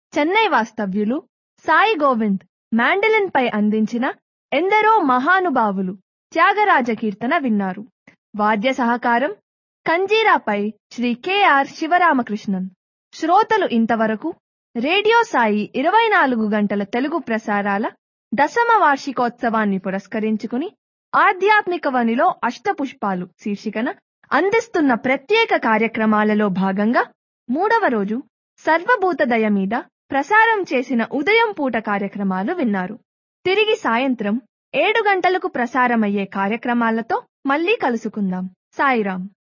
చెన్నై వాస్తవ్యులు సాయి గోవింద్ మ్యాండలిన్ పై అందించిన ఎందరో మహానుభావులు త్యాగరాజ కీర్తన విన్నారు వాద్య సహకారం కంజీరాపై శ్రీ కెఆర్ శివరామకృష్ణన్ శ్రోతలు ఇంతవరకు రేడియో సాయి ఇరవై నాలుగు గంటల తెలుగు ప్రసారాల దశమ వార్షికోత్సవాన్ని పురస్కరించుకుని ఆధ్యాత్మిక వనిలో అష్టపుష్పాలు శీర్షికన అందిస్తున్న ప్రత్యేక కార్యక్రమాలలో భాగంగా మూడవ రోజు సర్వభూతదయ మీద ప్రసారం చేసిన ఉదయం పూట కార్యక్రమాలు విన్నారు తిరిగి సాయంత్రం ఏడు గంటలకు ప్రసారమయ్యే కార్యక్రమాలతో మళ్ళీ కలుసుకుందాం సాయిరాం